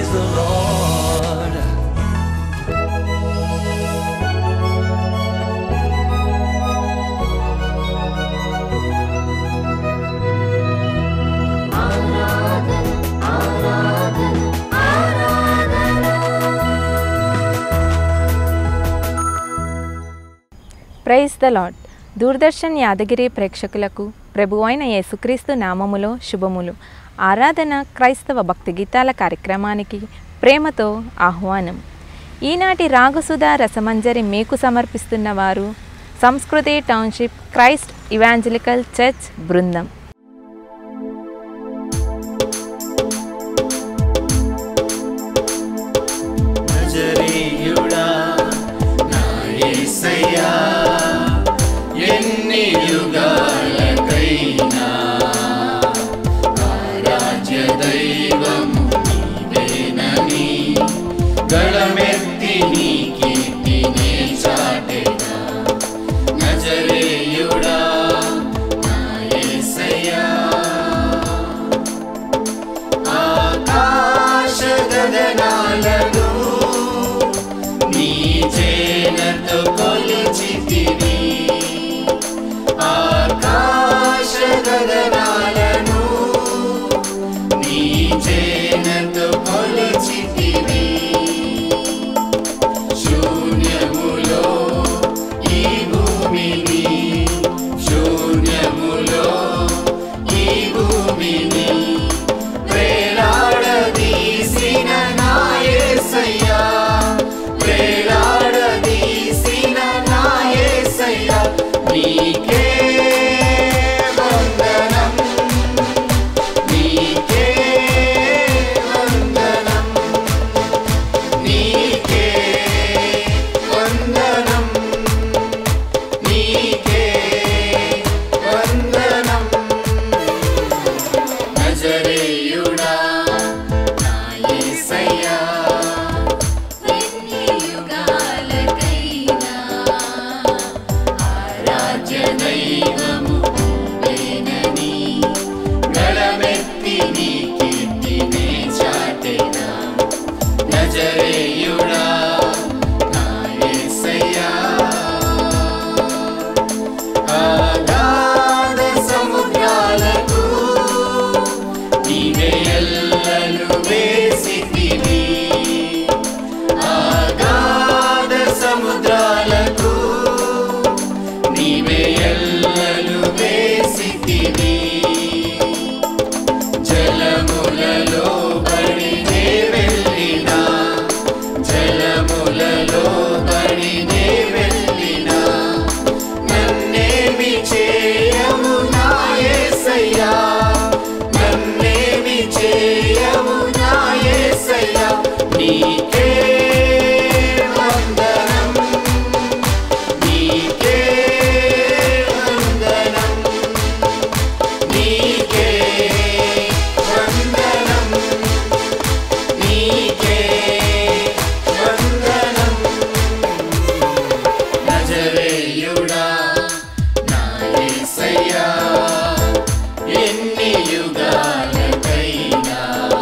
Praise the Lord. Praise the Lord Doordarshan Yadagiri ప్రేక్షకులకు ప్రభు అయిన యేసుక్రీస్తు నామములో శుభములు ఆరాధన క్రైస్తవ భక్తి గీతాల కార్యక్రమానికి ప్రేమతో ఆహ్వానం ఈనాటి రాగసుధా రసమంజరి మీకు సమర్పిస్తున్న వారు సంస్కృతి టౌన్షిప్ క్రైస్ట్ ఇవాంజలికల్ చర్చ్ బృందం నజరీయుడా నా యేసయ్యా ఎన్ని యుగాలకైనా ఆరాధ్య దైవము నీవేనని గళమెత్తి నీ కీర్తినే చాటెదా నజరీయుడా నా యేసయ్యా ఆకాశ గగనాలను నీ చేనతో కొలిచితివి ఆకాశ గగనాలను నీ చేనతో కొలిచితివి శూన్యములో ఈ భూమిని శూన్యములో ఈ భూమిని వేలాడదీసిన నా యేసయ్యా వేలాడదీసిన నా యేసయ్యా నీకే వందనం నీకే వందనం నీకే వందనం నీకే వందనం నజరేయుడా నా యేసయ్యా ఎన్ని యుగాలకైనా ఆరాధ్య దైవము నీవేనని గళమెత్తి నీ కీర్తినే చాటెదా నజరేయుడా నా యేసయ్యా ఆగాధ సముద్రాలకు నీవే ఎల్లలు వేసితివి ఆగాధ సముద్రాలకు నీవే ఎల్లలు వేసితివి జలములలో బడినే వెళ్ళినా జలములలో బడినే వెళ్ళినా నన్నేమి చేయము నా యేసయ్యా నన్నేమి చేయము నా యేసయ్యా నీకే వందనం నీకే వందనం నీకే వందనం నీకే వందనం నజరేయుడా నా యేసయ్యా ఎన్ని యుగాలకైనా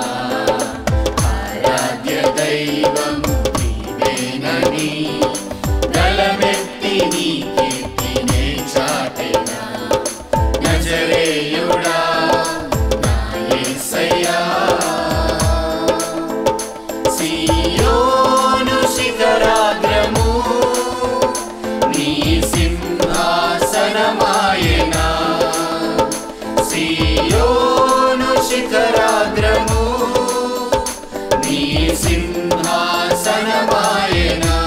ఆరాధ్య దైవము నీవేనని గళమెత్తి నీ కీర్తినే చాటెదా నజరేయుడా నా యేసయ్యా సియోను శిఖరాగ్రము నీ సింహాసనమాయనా సియోను శిఖరాగ్రము నీ సింహాసనమాయనా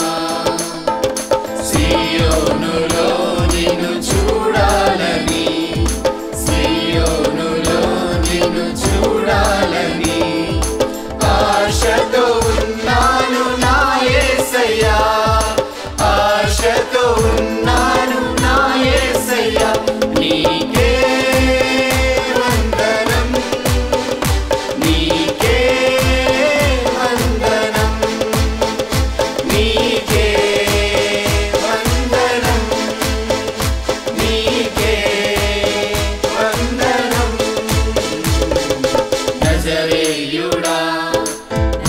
సియోనులో నిన్ను చూడాలని సియోనులో నిన్ను చూడాలని ఆశతో ఉన్నాను నా యేసయ్యా ఆశతో ఉన్నాను నా యేసయ్యా నీకే వందనం నీకే వందనం నీకే వందనం నీకే వందనం నజరేయుడా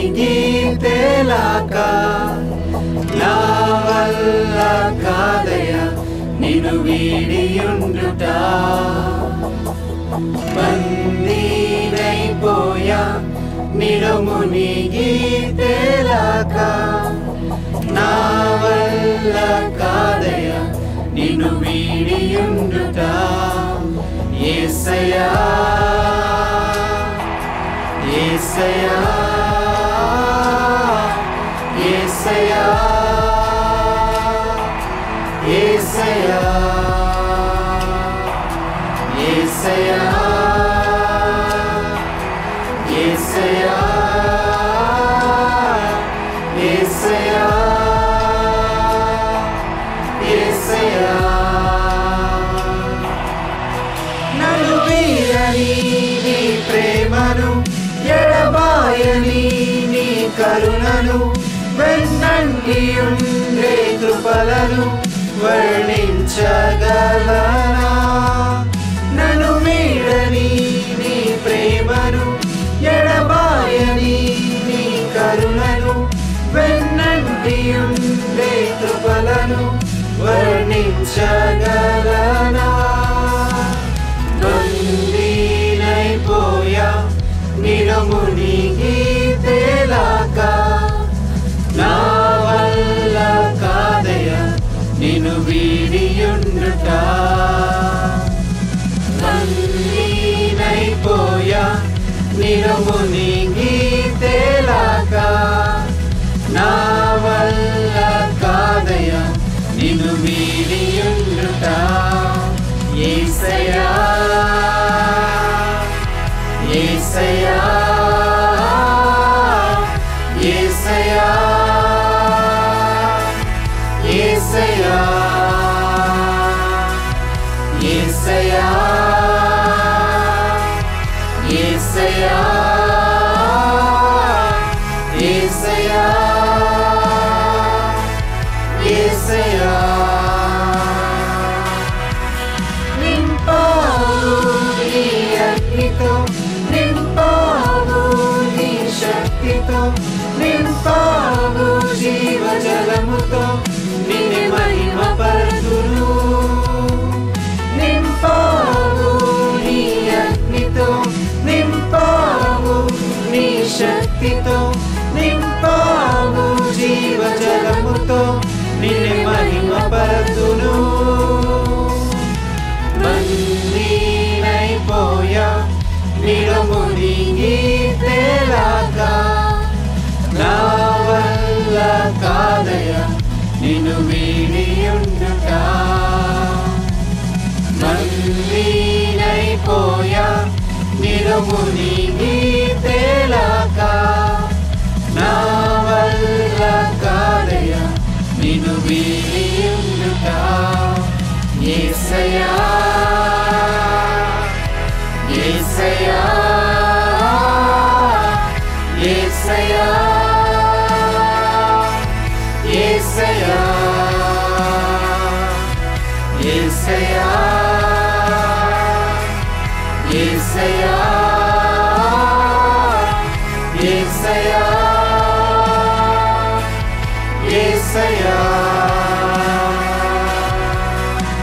మునిగి తేలాక నా వల్ల కాదయ నిన్ను వీడియుండుట బందీనైపోయా నిన్ను మునిగి తేలాక నా వల్ల కాదయ నిన్ను వీడియుండుట ఏసయా ఏసయా ఏసయా ఏసయా ఏసయా ఏసయా ఏసయా ఏసయా నన్ను వీరని నీ ప్రేమను ఎడబాయని నీ కరుణను వెన్నంటి ఉండే కృపలను వర్ణించగలనా నన్ను వీడని నీ ప్రేమను ఎడబాయని నీ కరుణను వెన్నంటి ఉండే కృపలను వర్ణించగలనా బందీనైపోయా నిరమునిగి తేలాక నా వల్ల కాదయ నిన్ను వీడియుండుట బందీనైపోయా నిరమునిగి తేలాక నా వల్ల కాదయ నిన్ను వీడియుండుట ఏసయా ఏసయా ఏసయా ఏసయా ఏసయా ఏసయా ఏసయా ఏసయా నింపావు నీ అగ్నితో నింపావు నీ శక్తితో నింపావు జీవజలముతో నిన్ను మహిమ పరతులు నింపావు నీ అగ్నితో నింపావు నీ శక్తితో నింపావు జీవజలముతో నిన్ను మహిమ పరతులు బందీనైపోయా నిరమునిగి తేలాక నా వల్ల కాదయ నిన్ను వీడియుండుట బందీనైపోయా నిరమునిగి తేలాక నా వల్ల కాదయ నిన్ను వీడియుండుట ఏసయా ఏసయా ఏసయా ఏసయా ఏసయా ఏసయా ఏసయా ఏసయా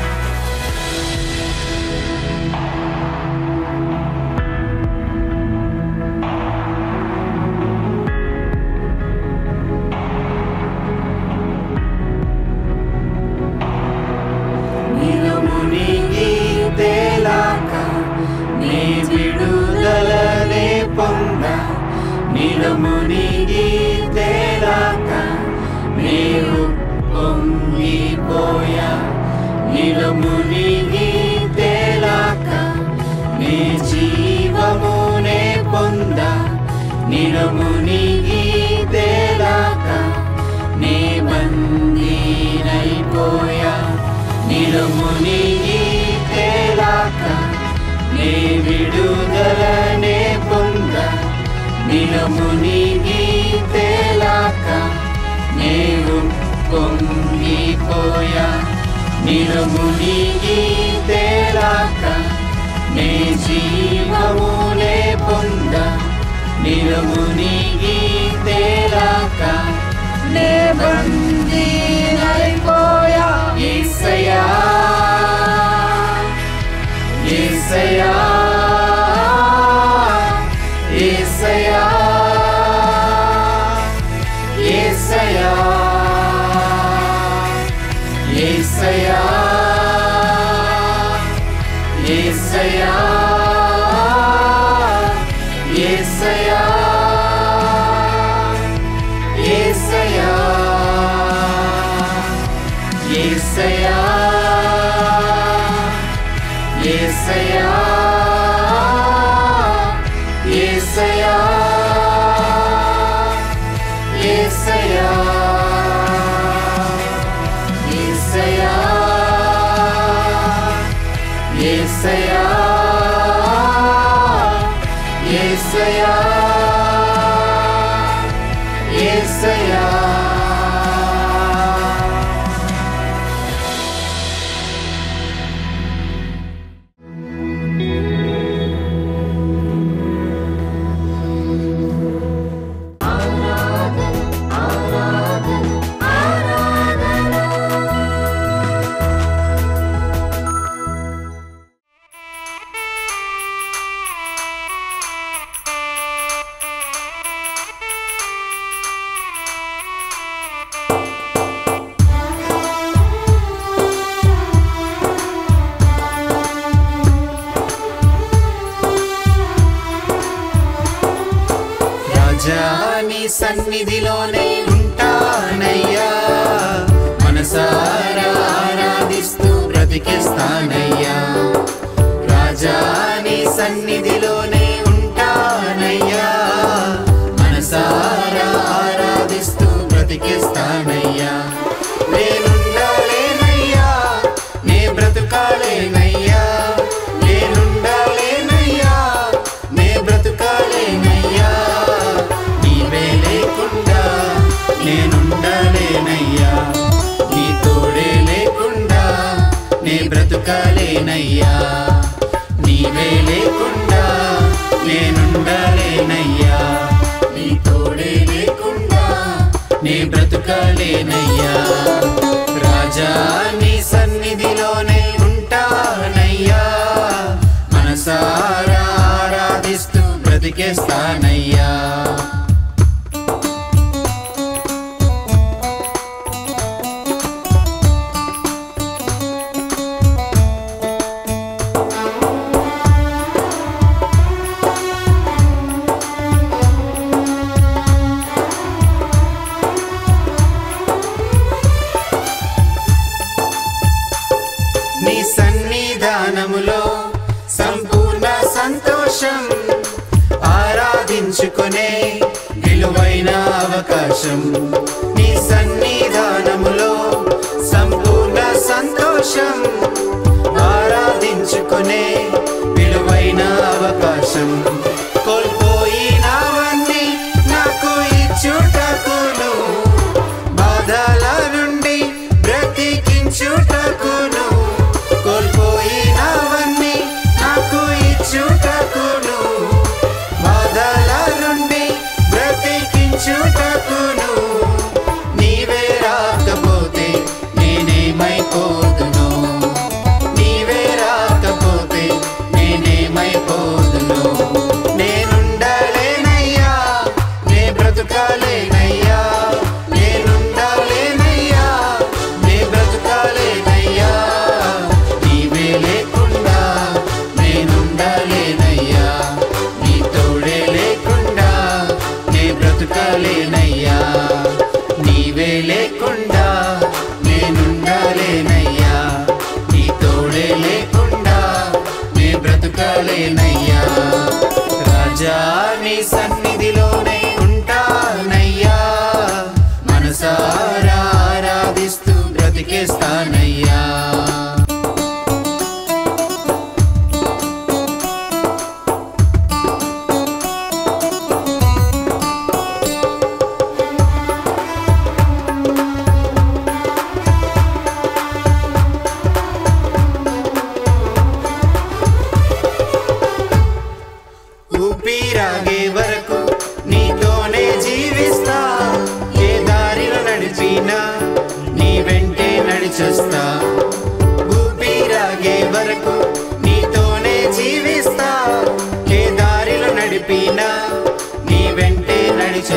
నిలుమునిగి తేలాక నీ విడుదలనే పొంద నిలుమునిగి తేలాక నీవు పొంగిపోయా నిలుమునిగి తేలాక నీ జీవమునే పొంద నిలుమునిగి తేలాక నీ బందీనైపోయా నిలుమునిగి తేలాక నీ విడుదలనే పొంద నిలుమునిగి తేలాక నీవు పొంగిపోయా నిలుమునిగి తేలాక నీ జీవమునే పొంద నిలుమునిగి తేలాక నే బందీనైపోయా యేసయ్యా యేసయ్యా యేసయ్యా యేసయ్యా యేసయ్యా యేసయ్యా యేసయ్యా యేసయ్యా యేసయ్యా యేసయ్యా యేసయ్యా యేసయ్యా యేసయ్యా యేసయ్యా యేసయ్యా యేసయ్యా రాజా నీ సన్నిధిలోనే ఉంటానయ్యా మనసారా ఆరాధిస్తూ బ్రతికిస్తానయ్యా రాజా నీ సన్నిధిలోనే ఉంటానయ్యా మనసారా ఆరాధిస్తూ బ్రతికిస్తానయ్యా నేనుండాలేనయ్యా నే బ్రతుకాలేనయ్యా నేనుండాలేనయ్యా నే బ్రతుకాలేనయ్యా నీవే లేకుండా నేనుండాలేనయ్యా నీ తోడే లేకుండా నే బ్రతుకాలేనయ్యా నీవే లేకుండా నేనుండాలేనయ్యా నీ తోడే లేకుండా నే బ్రతుకాలేనయ్యా రాజా నీ సన్నిధిలోనే ఉంటానయ్యా మనసారా ఆరాధిస్తూ బ్రతికేస్తానయ్యా నీ సన్నిధానములో సంపూర్ణ సంతోషం ఆరాధించుకునే విలువైన అవకాశం నీ సన్నిధానములో సంపూర్ణ సంతోషం ఆరాధించుకునే విలువైన అవకాశం కోల్పోయినవన్నీ నాకు ఇచ్చుటకును బాధల నుండి బ్రతికించుటకును కోల్పోయినవన్నీ నాకు ఇచ్చుటకును బాధల నుండి బ్రతికించుటకును నీవే రాకపోతే నేనేమైపోదును నీవే రాకపోతే నేనేమైపోదును నేనుండాలేనయ్యా నే బ్రతుకాలేనయ్యా నేనుండాలేనయ్యా నే బ్రతుకాలేనయ్యా నీవే లేకుండా నేనుండాలేనయ్యా నీ తోడే లేకుండా నే బ్రతుకాలేనయ్యా నీవే లేకుండా నేనుండాలేనయ్యా నీ తోడే లేకుండా నే బ్రతుకాలేనయ్యా రాజా నీ సన్నిధిలోనే ఉంటానయ్యా మనసారా ఆరాధిస్తూ బ్రతికేస్తానయ్యా ఊపిరాగే వరకు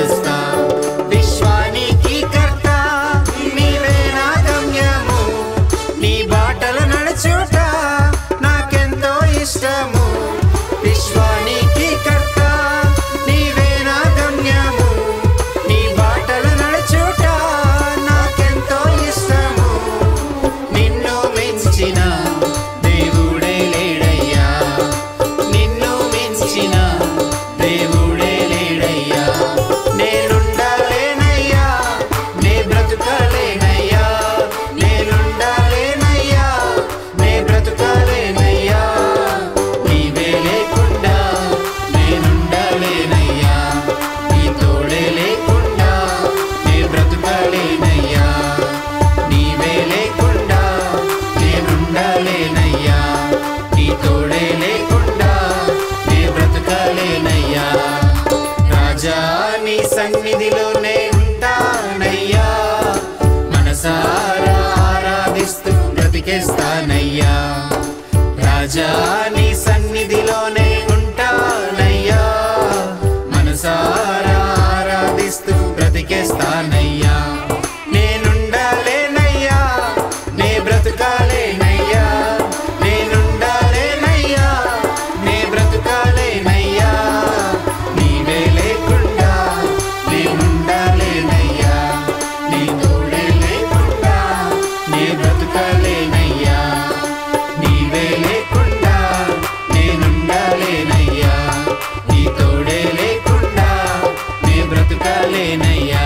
నడుస్తా విశ్వానికి కర్త నీవే నా గమ్యము నీ బాటలు నడుచుట నాకెంతో ఇష్టము విశ్వానికి కర్త నీవే నా గమ్యము నీ బాటలు నడుచుట నాకెంతో ఇష్టము నిన్ను మించిన దేవుడే లేడయ్యా నిన్ను మించిన దేవుడే లేడయ్యా నేనుండాలేనయ్యా నే బ్రతుకాలేనయ్యా నేనుండాలేనయ్యా నే బ్రతుకాలేనయ్యా నీవే లేకుండా నేనుండాలేనయ్యా నీ తోడే లేకుండా నే బ్రతుకాలేనయ్యా నీవే లేకుండా నేనుండాలేనయ్యా నీ తోడే లేకుండా నే బ్రతకాలేనయ్యా రాజా నీ సన్నిధిలోనే ఉంటానయ్యా మనసారా ఆరాధిస్తూ బ్రతికేస్తానయ్యా రాజా నీ సన్నిధిలోనే ఉంటానయ్యా మనసారా ఆరాధిస్తూ బ్రతికేస్తానయ్యా నేనుండాలేనయ్యా నే బ్రతుకాలేనయ్యా నేనుండాలేనయ్యా నే బ్రతుకాలేనయ్యా నీవే లేకుండా నేనుండాలేనయ్యా నీ తోడే లేకుండా నే బ్రతుకాలేనయ్యా నీవే లేకుండా నేనుండాలేనయ్యా నీ తోడే లేకుండా నే బ్రతుకాలేనయ్యా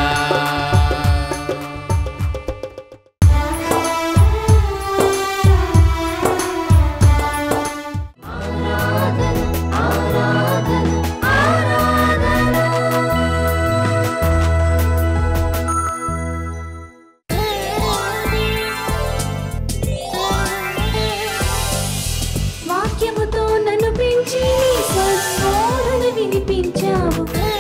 వాక్యముతో నన్ను పెంచి నీ స్వస్మరణ వినిపించావు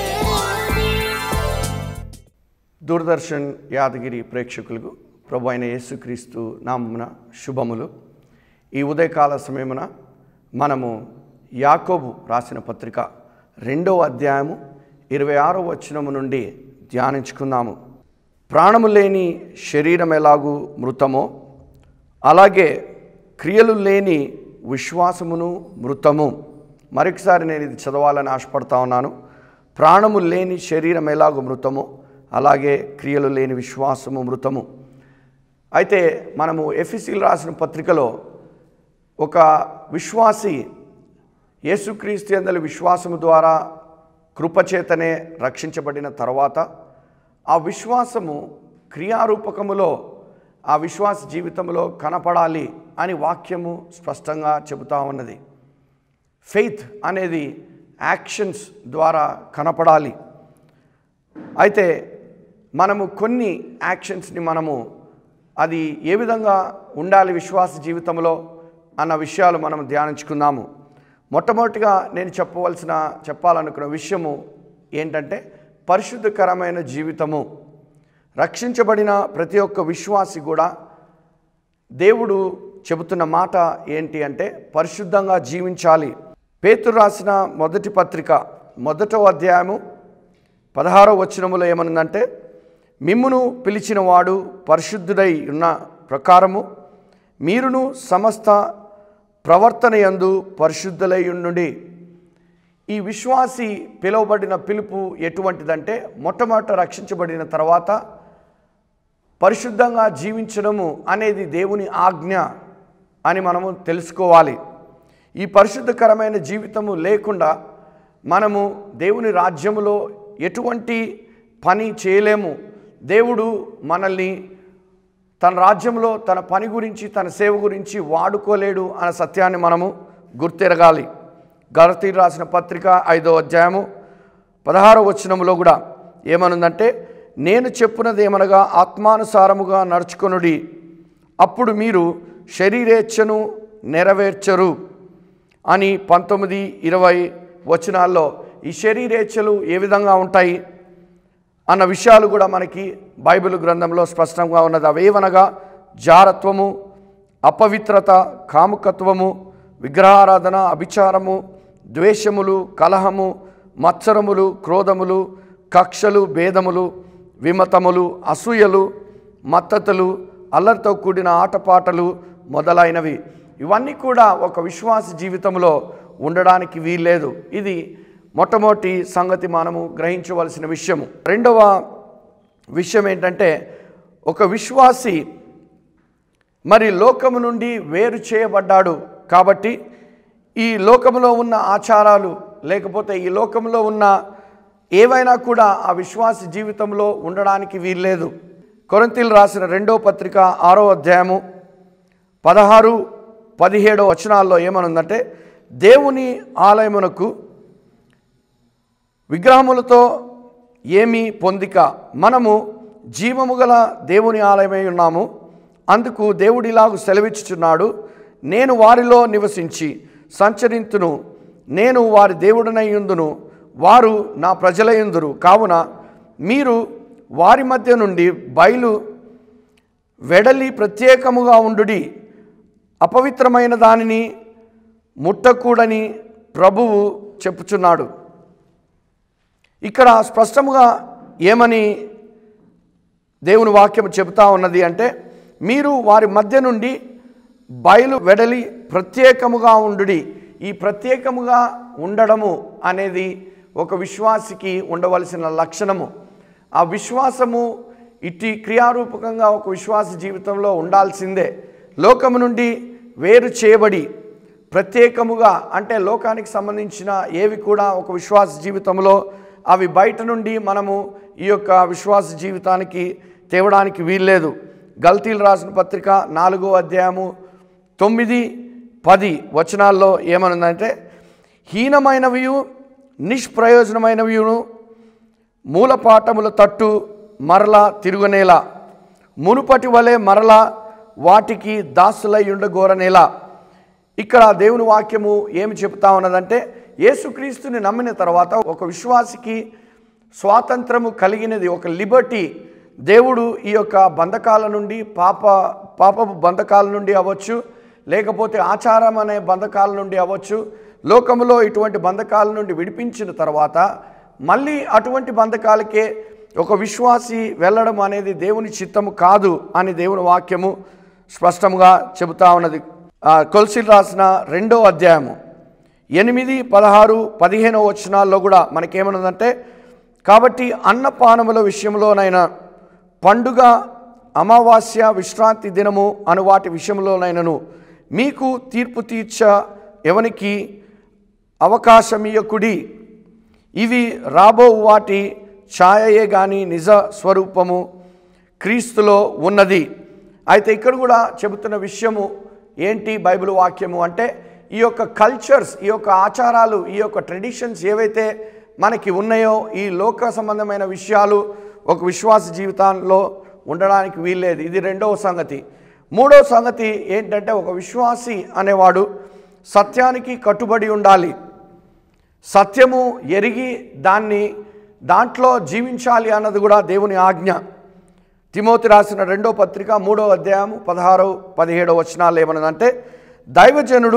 దూరదర్శన్ యాదగిరి ప్రేక్షకులకు ప్రభు అయిన యేసుక్రీస్తు నామమున శుభములు ఈ ఉదయకాల సమయమున మనము యాకోబు రాసిన పత్రిక రెండవ అధ్యాయము ఇరవై ఆరో వచనము నుండి ధ్యానించుకుందాము ప్రాణము లేని శరీరం ఎలాగూ మృతమో అలాగే క్రియలు లేని విశ్వాసమును మృతము మరొకసారి నేను ఇది చదవాలని ఆశపడతా ఉన్నాను ప్రాణము లేని శరీరం ఎలాగో మృతము అలాగే క్రియలు లేని విశ్వాసము మృతము అయితే మనము ఎఫ్ఎస్సీలు రాసిన పత్రికలో ఒక విశ్వాసి యేసుక్రీస్తు అందరి విశ్వాసము ద్వారా కృపచేతనే రక్షించబడిన తర్వాత ఆ విశ్వాసము క్రియారూపకములో ఆ విశ్వాస జీవితంలో కనపడాలి అని వాక్యము స్పష్టంగా చెబుతా ఉన్నది ఫెయిత్ అనేది యాక్షన్స్ ద్వారా కనపడాలి అయితే మనము కొన్ని యాక్షన్స్ని మనము అది ఏ విధంగా ఉండాలి విశ్వాస జీవితంలో అన్న విషయాలు మనం ధ్యానించుకుందాము మొట్టమొదటిగా నేను చెప్పవలసిన చెప్పాలనుకున్న విషయము ఏంటంటే పరిశుద్ధకరమైన జీవితము రక్షించబడిన ప్రతి ఒక్క విశ్వాసి కూడా దేవుడు చెబుతున్న మాట ఏంటి అంటే పరిశుద్ధంగా జీవించాలి పేతురు రాసిన మొదటి పత్రిక మొదటో అధ్యాయము పదహారో వచనములో ఏమనుందంటే మిమ్మును పిలిచిన వాడు పరిశుద్ధుడై ఉన్న ప్రకారము మీరును సమస్త ప్రవర్తన యందు పరిశుద్ధులై ఉండుడి ఈ విశ్వాసి పిలువబడిన పిలుపు ఎటువంటిదంటే మొట్టమొదట రక్షించబడిన తర్వాత పరిశుద్ధంగా జీవించడము అనేది దేవుని ఆజ్ఞ అని మనము తెలుసుకోవాలి ఈ పరిశుద్ధకరమైన జీవితము లేకుండా మనము దేవుని రాజ్యములో ఎటువంటి పని చేయలేము దేవుడు మనల్ని తన రాజ్యంలో తన పని గురించి తన సేవ గురించి వాడుకోలేడు అన్న సత్యాన్ని మనము గుర్తెరగాలి గలతీరు రాసిన పత్రిక ఐదో అధ్యాయము పదహారో వచనములో కూడా ఏమనుందంటే నేను చెప్పున్నది ఏమనగా ఆత్మానుసారముగా నడుచుకొనుడి అప్పుడు మీరు శరీరేచ్ఛను నెరవేర్చరు అని పంతొమ్మిది ఇరవై వచనాల్లో ఈ శరీరేచ్ఛలు ఏ విధంగా ఉంటాయి అన్న విషయాలు కూడా మనకి బైబిల్ గ్రంథంలో స్పష్టంగా ఉన్నది అవేవనగా జారత్వము అపవిత్రత కాముకత్వము విగ్రహారాధన అభిచారము ద్వేషములు కలహము మత్సరములు క్రోధములు కక్షలు భేదములు విమతములు అసూయలు మత్తతులు అల్లరితో కూడిన ఆటపాటలు మొదలైనవి ఇవన్నీ కూడా ఒక విశ్వాస జీవితంలో ఉండడానికి వీల్లేదు ఇది మొట్టమొదటి సంగతి మనము గ్రహించవలసిన విషయము రెండవ విషయం ఏంటంటే ఒక విశ్వాసి మరి లోకము నుండి వేరు చేయబడ్డాడు కాబట్టి ఈ లోకములో ఉన్న ఆచారాలు లేకపోతే ఈ లోకంలో ఉన్న ఏవైనా కూడా ఆ విశ్వాస జీవితంలో ఉండడానికి వీల్లేదు కొరంతీలు రాసిన రెండో పత్రిక ఆరో అధ్యాయము పదహారు పదిహేడో వచనాల్లో ఏమనుందంటే దేవుని ఆలయమునకు విగ్రహములతో ఏమీ పొందిక మనము జీవము గల దేవుని ఆలయమై ఉన్నాము అందుకు దేవుడిలాగు సెలవిచ్చుచున్నాడు నేను వారిలో నివసించి సంచరింతును నేను వారి దేవుడనయ్యుందును వారు నా ప్రజలయ్యుందురు కావున మీరు వారి మధ్య నుండి బయలు వెడలి ప్రత్యేకముగా ఉండుడి అపవిత్రమైన దానిని ముట్టకూడని ప్రభువు చెప్పుచున్నాడు ఇక్కడ స్పష్టముగా ఏమని దేవుని వాక్యం చెబుతా ఉన్నది అంటే మీరు వారి మధ్య నుండి బయలు వెడలి ప్రత్యేకముగా ఉండుడి ఈ ప్రత్యేకముగా ఉండడము అనేది ఒక విశ్వాసికి ఉండవలసిన లక్షణము ఆ విశ్వాసము ఇట్టి క్రియారూపకంగా ఒక విశ్వాస జీవితంలో ఉండాల్సిందే లోకము నుండి వేరు చేయబడి ప్రత్యేకముగా అంటే లోకానికి సంబంధించిన ఏవి కూడా ఒక విశ్వాస జీవితంలో అవి బయట నుండి మనము ఈ యొక్క విశ్వాస జీవితానికి తేవడానికి వీల్లేదు గల్తీలు రాసిన పత్రిక నాలుగో అధ్యాయము తొమ్మిది పది వచనాల్లో ఏమనుందంటే హీనమైనవియు నిష్ప్రయోజనమైనవియును మూలపాఠముల తట్టు మరలా తిరుగునేలా మునుపటి వలె మరలా వాటికి దాసులై ఉండగోరనేలా ఇక్కడ దేవుని వాక్యము ఏమి చెప్తా ఉన్నదంటే యేసుక్రీస్తుని నమ్మిన తర్వాత ఒక విశ్వాసికి స్వాతంత్రము కలిగినది ఒక లిబర్టీ దేవుడు ఈ యొక్క బంధకాల నుండి పాప పాపపు బంధకాల నుండి అవ్వచ్చు లేకపోతే ఆచారం అనే బంధకాల నుండి అవ్వచ్చు లోకములో ఇటువంటి బంధకాల నుండి విడిపించిన తర్వాత మళ్ళీ అటువంటి బంధకాలకే ఒక విశ్వాసి వెళ్ళడం అనేది దేవుని చిత్తము కాదు అని దేవుని వాక్యము స్పష్టంగా చెబుతా ఉన్నది ఆ, కొలసీలు రాసిన రెండో అధ్యాయము ఎనిమిది పదహారు పదిహేను వచనాల్లో కూడా మనకేమన్నదంటే కాబట్టి అన్నపానముల విషయంలోనైనా పండుగ అమావాస్య విశ్రాంతి దినము అను వాటి విషయంలోనైనను మీకు తీర్పు తీర్చ ఎవనికి అవకాశమియకుడి ఇవి రాబో వాటి ఛాయయే గాని నిజ స్వరూపము క్రీస్తులో ఉన్నది అయితే ఇక్కడ కూడా చెబుతున్న విషయము ఏంటి బైబిల్ వాక్యము అంటే ఈ యొక్క కల్చర్స్ ఈ యొక్క ఆచారాలు ఈ యొక్క ట్రెడిషన్స్ ఏవైతే మనకి ఉన్నాయో ఈ లోక సంబంధమైన విషయాలు ఒక విశ్వాస జీవితంలో ఉండడానికి వీల్లేదు ఇది రెండవ సంగతి మూడవ సంగతి ఏంటంటే ఒక విశ్వాసి అనేవాడు సత్యానికి కట్టుబడి ఉండాలి సత్యము ఎరిగి దాన్ని దాంట్లో జీవించాలి అన్నది కూడా దేవుని ఆజ్ఞ తిమోతి రాసిన రెండో పత్రిక మూడో అధ్యాయము పదహారో పదిహేడో వచనాలు ఏమన్నదంటే దైవజనుడు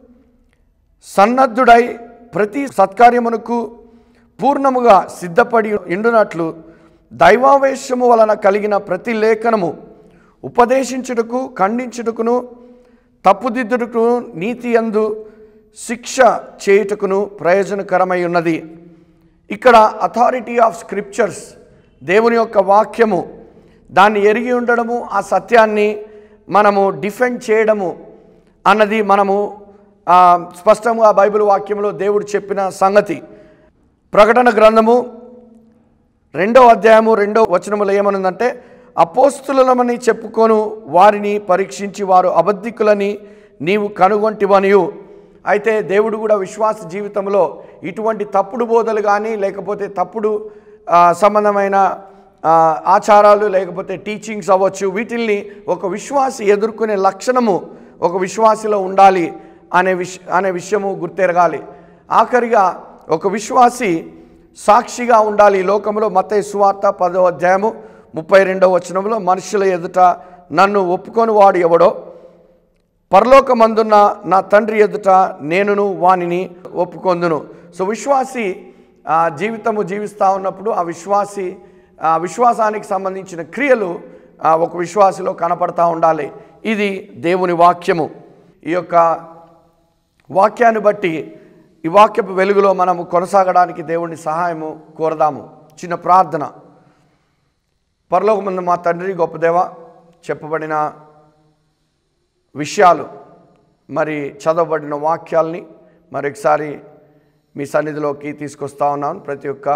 సన్నద్ధుడై ప్రతి సత్కార్యమునకు పూర్ణముగా సిద్ధపడి ఇండునట్లు దైవావేశము వలన కలిగిన ప్రతి లేఖనము ఉపదేశించుటకు ఖండించుటకును తప్పుదిద్దుటకు నీతి అందు శిక్ష చేయుటకును ప్రయోజనకరమై ఉన్నది ఇక్కడ అథారిటీ ఆఫ్ స్క్రిప్చర్స్ దేవుని యొక్క వాక్యము దాన్ని ఎరిగి ఉండడము ఆ సత్యాన్ని మనము డిఫెండ్ చేయడము అన్నది మనము ఆ, స్పష్టంగా బైబిల్ వాక్యంలో దేవుడు చెప్పిన సంగతి ప్రకటన గ్రంథము రెండో అధ్యాయము రెండో వచనములో ఏమనుందంటే అపోస్తులమని చెప్పుకొను వారిని పరీక్షించి వారు అబద్ధికులని నీవు కనుగొంటివనియు అయితే దేవుడు కూడా విశ్వాస జీవితంలో ఇటువంటి తప్పుడు బోధలు కానీ లేకపోతే తప్పుడు ఆ, సంబంధమైన ఆ, ఆచారాలు లేకపోతే టీచింగ్స్ అవ్వచ్చు వీటిల్ని ఒక విశ్వాసి ఎదుర్కొనే లక్షణము ఒక విశ్వాసిలో ఉండాలి అనే విష అనే విషయము గుర్తెరగాలి ఆఖరిగా ఒక విశ్వాసి సాక్షిగా ఉండాలి ఈ లోకంలో మత సువార్త పదో అధ్యాయము ముప్పై రెండవ వచనంలో మనుషుల ఎదుట నన్ను ఒప్పుకొని వాడు ఎవడో పరలోకమందున్న నా తండ్రి ఎదుట నేనును వానిని ఒప్పుకొందును సో విశ్వాసి ఆ, జీవితము జీవిస్తూ ఉన్నప్పుడు ఆ విశ్వాసి ఆ విశ్వాసానికి సంబంధించిన క్రియలు ఆ, ఒక విశ్వాసిలో కనపడతా ఉండాలి ఇది దేవుని వాక్యము ఈ యొక్క వాక్యాన్ని బట్టి ఈ వాక్యపు వెలుగులో మనము కొనసాగడానికి దేవుని సహాయము కోరదాము చిన్న ప్రార్థన పరలోకముందు మా తండ్రి గొప్ప దేవ చెప్పబడిన విషయాలు మరి చదవబడిన వాక్యాల్ని మరి ఒకసారి మీ సన్నిధిలోకి తీసుకొస్తా ఉన్నాను ప్రతి ఒక్క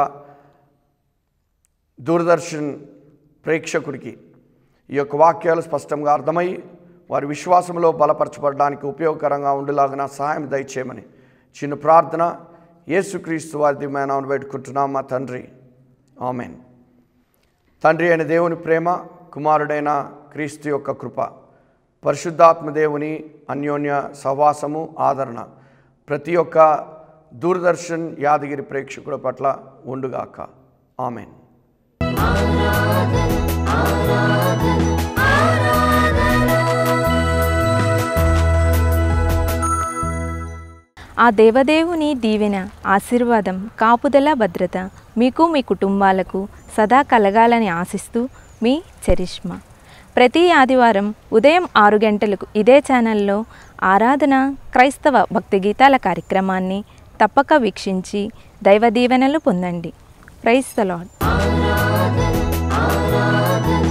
దూరదర్శన్ ప్రేక్షకుడికి ఈ యొక్క వాక్యాలు స్పష్టంగా అర్థమై వారి విశ్వాసంలో బలపరచబడడానికి ఉపయోగకరంగా ఉండేలాగా సహాయం దయచేయమని చిన్న ప్రార్థన యేసుక్రీస్తు వారి దివ్యనామను పెట్టుకుంటున్నాం మా తండ్రి ఆమెన్ తండ్రి అయిన దేవుని ప్రేమ కుమారుడైన క్రీస్తు యొక్క కృప పరిశుద్ధాత్మ దేవుని అన్యోన్య సహవాసము ఆదరణ ప్రతి ఒక్క దూరదర్శన్ యాదగిరి ప్రేక్షకుల పట్ల ఉండుగాక ఆమెన్ ఆ దేవదేవుని దీవెన ఆశీర్వాదం కాపుదల భద్రత మీకు మీ కుటుంబాలకు సదా కలగాలని ఆశిస్తూ మీ చరిష్మా ప్రతి ఆదివారం ఉదయం ఆరు గంటలకు ఇదే ఛానల్లో ఆరాధన క్రైస్తవ భక్తి గీతాల కార్యక్రమాన్ని తప్పక వీక్షించి దైవ దీవెనలు పొందండి ప్రైస్ ద లాడ్ ఆరాధన